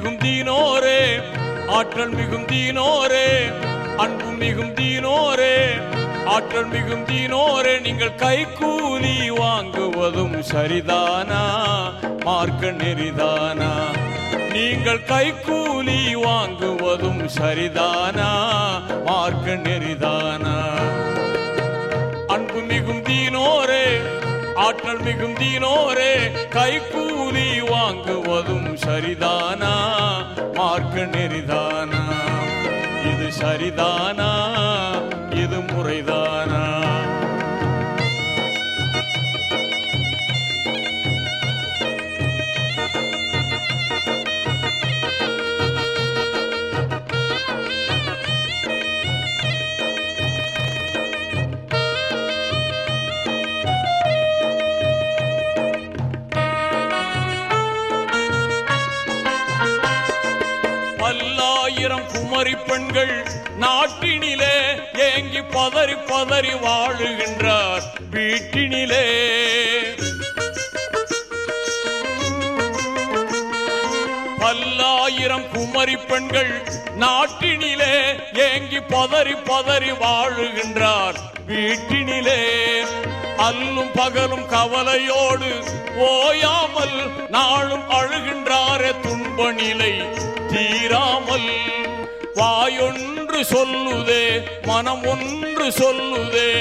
மிகுந்தீனோரே ஆற்றல் மிகுந்தீனோரே அன்பு மிகுந்தீனோரே ஆற்றல் மிகுந்தீனோரே நீங்கள் கைக்கூலி வாங்குவதும் சரிதானா மார்க்க நெறிதானா நீங்கள் கைக்கூலி வாங்குவதும் சரிதானா மார்க்க நெறிதானா அன்பு மிகுந்தீனோரே ஆற்றல் மிகுந்தீனோரே கைக்கூலி வாங்குவதும் சரிதானா மார்க்க நெறிதானா இது சரிதானா இது முறைதானா பல்லாயிரம் குமரி பெண்கள் நாட்டினிலே ஏங்கி பதறி பதறி வாழுகின்றார் வீட்டினிலே பல்லாயிரம் குமரி பெண்கள் நாட்டினிலே ஏங்கி பதறி பதறி வாழுகின்றார் வீட்டினிலே அல்லும் பகலும் கவலையோடு ஓயாமல் நாளும் அழுகின்றாரே துன்ப நிலை தீராமல் வாயொன்று சொல்லுதே மனம் ஒன்று சொல்லுதே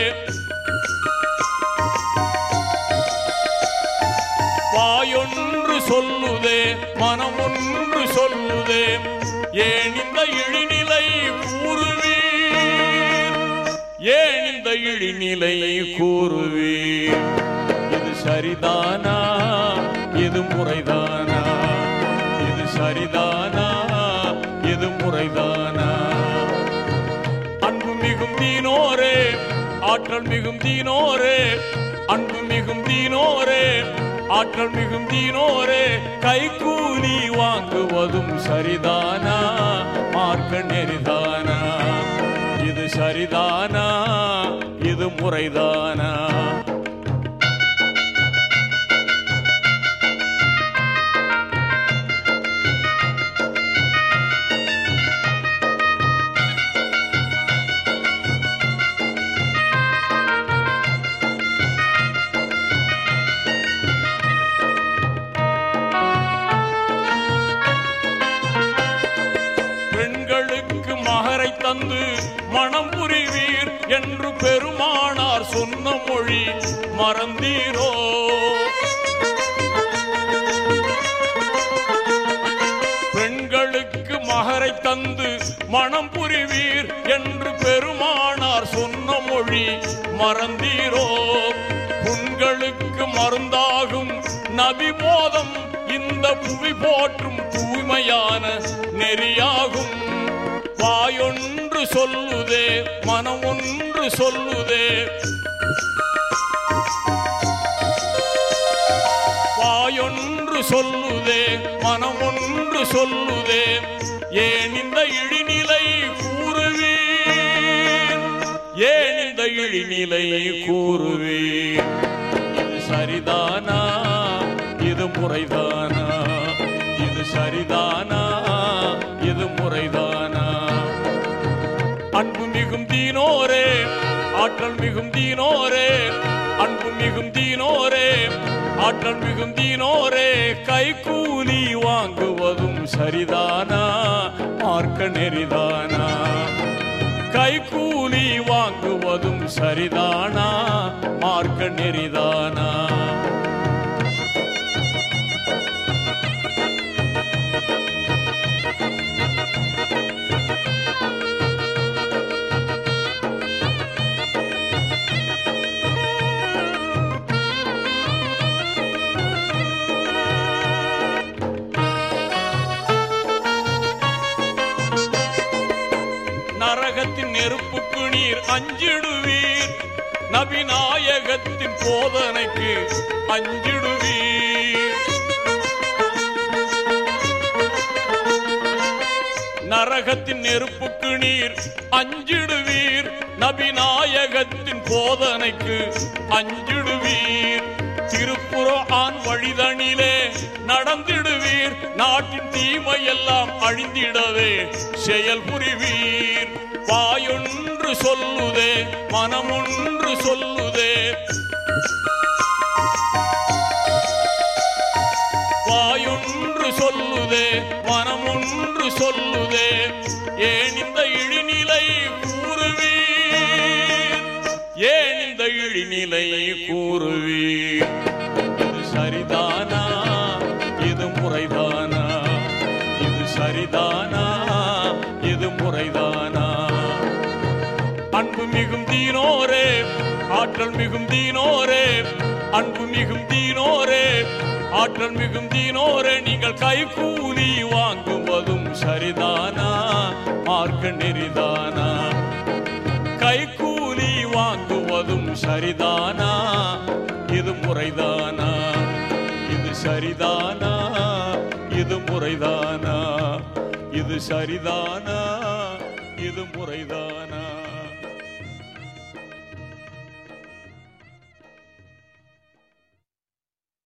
வாயொன்று சொல்லுதே மனம் ஒன்று சொல்லுதே ஏன் இந்த இழிநிலை கூறுவீர் ஏன் இந்த இழிநிலை கூறுவீர் இது சரிதானா இது முறைதானா இது சரிதானா இது முறைதானா அன்பு மிகுந்தீனோரே ஆற்றல் மிகுந்தீனோரே அன்பு மிகுந்தீனோரே ஆற்றல் மிகுந்தீனோரே கைக்கூலி வாங்குவதும் சரிதானா மார்க்க நெறிதானா இது சரிதானா இது முறைதானா பெண்களுக்கு மகரை தந்து மனம் புரிவீர் என்று பெருமானார் சொன்ன மொழி மறந்தீரோ பெண்களுக்கு மகரை தந்து மனம் புரிவீர் என்று பெருமானார் சொன்ன மொழி மறந்தீரோ புண்களுக்கு மருந்தாகும் நபி போதம் இந்த புவி போற்றும் தூய்மையான நெறியாகும் வாயொன்று சொல்லுதே மனம் ஒன்று சொல்லுதே வாயொன்று சொல்லுதே மனம் ஒன்று சொல்லுதே ஏன் இந்த இழிநிலை கூறுவீர் ஏன் இந்த இழிநிலை கூறுவீர் இது சரிதானா இது முறைதானா இது சரிதானா இது முறைதானா அன்பு மிகுந்தீனோரே ஆற்றல் மிகுந்தீனோரே அன்பு மிகுந்தீனோரே ஆற்றல் மிகுந்தீனோரே கைக்கூலி வாங்குவதும் சரிதானா மார்க்க நெறிதானா கைக்கூலி வாங்குவதும் சரிதானா மார்க்க நெறிதானா நரகத்தின் நெருப்புக்கு நீர் அஞ்சிடுவீர் நபிநாயகத்தின் போதனைக்கு அஞ்சிடுவீர் நரகத்தின் நெருப்புக்கு நீர் அஞ்சிடுவீர் நபிநாயகத்தின் போதனைக்கு அஞ்சிடுவீர் திருப்புற ஆண் வழிதனிலே நடந்திடுவீர் நாட்டின் தீமையெல்லாம் அழிந்திடவே செயல் புரிவீர் வாயொன்று சொல்லுதே மனமொன்று சொல்லுதே வாயொன்று சொல்லுதே மனமொன்று சொல்லுதே ஏன் இந்த இழிநிலை கூறுவீர் ஏன் இந்த இழிநிலை கூறுவீர் இது சரிதானா இது முறைதானா இது சரிதானா இது முறைதானா அன்பு மிகும் தீனோரே ஆற்றல் மிகும் தீனோரே அன்பு மிகும் தீனோரே ஆற்றல் மிகும் தீனோரே நீங்கள் கைகூலி வாங்குவதும் சரிதானா மார்க்க நெறிதானா கைகூலி வாங்குவதும் சரிதானா இது முறைதானா இது சரிதானா இது முறைதானா இது சரிதானா இது முறைதானா